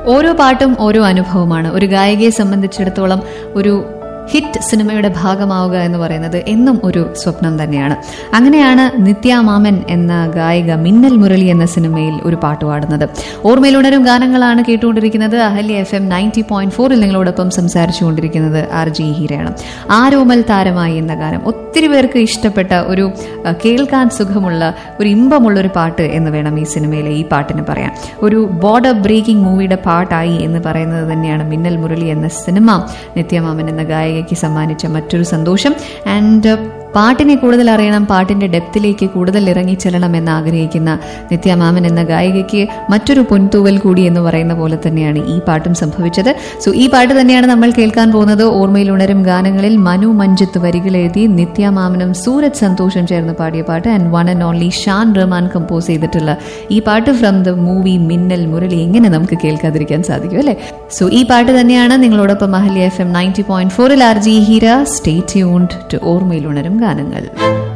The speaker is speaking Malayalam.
ഓരോ പാട്ടും ഓരോ അനുഭവമാണ് ഒരു ഗായികയെ സംബന്ധിച്ചിടത്തോളം ഒരു ഹിറ്റ് സിനിമയുടെ ഭാഗമാവുക എന്ന് പറയുന്നത് എന്നും ഒരു സ്വപ്നം തന്നെയാണ് അങ്ങനെയാണ് നിത്യ മാമൻ എന്ന ഗായിക മിന്നൽ മുരളി എന്ന സിനിമയിൽ ഒരു പാട്ട് പാടുന്നത് ഓർമ്മയിലുണരും ഗാനങ്ങളാണ് കേട്ടുകൊണ്ടിരിക്കുന്നത് Ahalya F M ninety point ഫോറിൽ നിങ്ങളോടൊപ്പം സംസാരിച്ചുകൊണ്ടിരിക്കുന്നത് ആർ ജി ഹീരയാണ് ആരോമൽ താരമായി എന്ന ഗാനം ഒത്തിരി പേർക്ക് ഇഷ്ടപ്പെട്ട ഒരു അഹ്, കേൾക്കാൻ സുഖമുള്ള ഒരു ഇമ്പമുള്ള ഒരു പാട്ട് എന്ന് വേണം ഈ സിനിമയിലെ ഈ പാട്ടിന് പറയാൻ ഒരു ബോർഡർ ബ്രേക്കിംഗ് മൂവിയുടെ പാട്ടായി എന്ന് പറയുന്നത് തന്നെയാണ് മിന്നൽ മുരളി എന്ന സിനിമ നിത്യമാമൻ എന്ന ഗായികയ്ക്ക് സമ്മാനിച്ച മറ്റൊരു സന്തോഷം ആൻഡ് പാട്ടിനെ കൂടുതൽ അറിയണം പാട്ടിന്റെ ഡെപ്തിലേക്ക് കൂടുതൽ ഇറങ്ങിച്ചെല്ലണം എന്ന് ആഗ്രഹിക്കുന്ന നിത്യമാമൻ എന്ന ഗായികയ്ക്ക് മറ്റൊരു പൊൻതൂവൽ കൂടി എന്ന് പറയുന്ന പോലെ തന്നെയാണ് ഈ പാട്ടും സംഭവിച്ചത് സോ ഈ പാട്ട് തന്നെയാണ് നമ്മൾ കേൾക്കാൻ പോകുന്നത് ഓർമ്മയിൽ ഉണരും ഗാനങ്ങളിൽ മനു മഞ്ജിത്ത് വരികൾ എഴുതി നിത്യമാമനും സൂരജ് സന്തോഷം ചേർന്ന് പാടിയ പാട്ട് and one and only Shan Rahman compose ചെയ്തിട്ടുള്ള ഈ പാട്ട് ഫ്രം ദ മൂവി മിന്നൽ മുരളി എങ്ങനെ നമുക്ക് കേൾക്കാതിരിക്കാൻ സാധിക്കും അല്ലേ സോ ഈ പാട്ട് തന്നെയാണ് നിങ്ങളോടൊപ്പം Ahalya F M ninety point ഫോറിൽ R J Heera stay tuned to ഓർമ്മയിൽ ഉണരും ഗാനങ്ങൾ